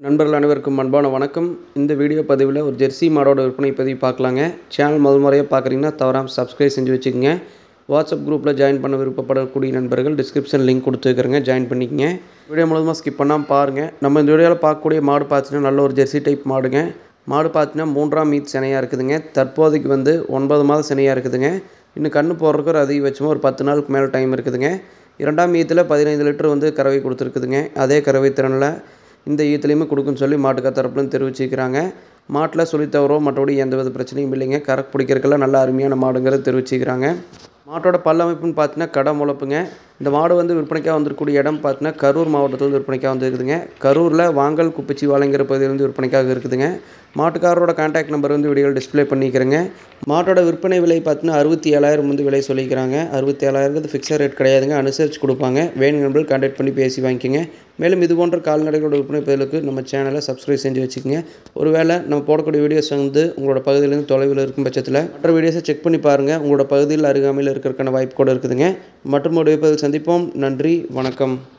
நண்பர்கள் அனைவருக்கும் அன்பான வணக்கம் இந்த வீடியோ பதிவில் ஒரு ஜெர்சி மாடோட விற்பனை பதிவு பார்க்கலாங்க சேனல் முதல் முறையாக பார்க்குறீங்கன்னா தவறாமல் சப்ஸ்கிரைப் செஞ்சு வச்சுக்கோங்க வாட்ஸ்அப் குரூப்பில் ஜாயின் பண்ண விருப்பப்படக்கூடிய நண்பர்கள் டிஸ்கிரிப்ஷன் லிங்க் கொடுத்துருக்குறேங்க ஜாயின் பண்ணிக்கங்க வீடியோ முழுவதுமாக ஸ்கிப் பண்ணாமல் பாருங்கள் நம்ம இந்த வீடியோவில் பார்க்கக்கூடிய மாடு பார்த்தீங்கன்னா நல்ல ஒரு ஜெர்சி டைப் மாடுங்க மாடு பார்த்தீங்கன்னா மூன்றாம் மீட் சினையாக இருக்குதுங்க தற்போதைக்கு வந்து ஒன்பது மாதம் சினையாக இருக்குதுங்க இன்னும் கண்ணு போடுறதுக்கு ஒரு அதிகபட்சமாக ஒரு பத்து நாளுக்கு மேலே டைம் இருக்குதுங்க இரண்டாம் ஈத்தில் பதினைந்து லிட்டர் வந்து கறவை கொடுத்துருக்குதுங்க அதே கறவை திறனில் இந்த ஈத்துலேயுமே கொடுக்குன்னு சொல்லி மாட்டுக்கார் தரப்புலேருந்து தெரிவிச்சிக்கிறாங்க மாட்டில் சொல்லி தவறோ மற்றபடி எந்த வித பிரச்சனையும் இல்லைங்க கறக்கு பிடிக்கிறதுக்கெல்லாம் நல்ல அருமையான மாடுங்கிறத தெரிவிச்சிக்கிறாங்க மாட்டோட பல்லமைப்புன்னு பார்த்தீங்கன்னா கடை முளப்புங்க இந்த மாடு வந்து விற்பனைக்காக வந்திருக்கக்கூடிய இடம் பார்த்தீங்கன்னா கரூர் மாவட்டத்தில் வந்து விற்பனைக்காக வந்துருக்குதுங்க கரூரில் வாங்கல் குப்பச்சி வாழைங்கிற பகுதியில் வந்து விற்பனைக்காக இருக்குதுங்க மாட்டுக்காரரோட கான்டாக்ட் நம்பர் வந்து வீடியோவில் டிஸ்ப்ளே பண்ணிக்கிறேங்க மாட்டோட விற்பனை விலை பார்த்தீங்கன்னா அறுபத்தி ஏழாயிரம் வந்து விலை சொல்லிக்கிறாங்க அறுபத்தி ஏழாயிரத்து ஃபிக்ஸட் ரேட் கிடையாதுங்க அனுசரித்து கொடுப்பாங்க வேணும் நண்பர்கள் கான்டாக்ட் பண்ணி பேசி வாங்கிக்கோங்க மேலும் இது போன்ற கால்நடைகளோட விற்பனை பதிலுக்கு நம்ம சேனலை சப்ஸ்கிரைப் செஞ்சு வச்சுக்கோங்க ஒருவேளை நம்ம போடக்கூடிய வீடியோஸ் வந்து உங்களோட பகுதியிலேருந்து தொலைவில் இருக்கும் பட்சத்தில் மற்ற வீடியோஸை செக் பண்ணி பாருங்கள் உங்களோட பகுதியில் அருகாமையில் இருக்கிறதுக்கான வாய்ப்பு கூட இருக்குதுங்க மற்றும் ஒரு பதில் சந்திப்போம் நன்றி வணக்கம்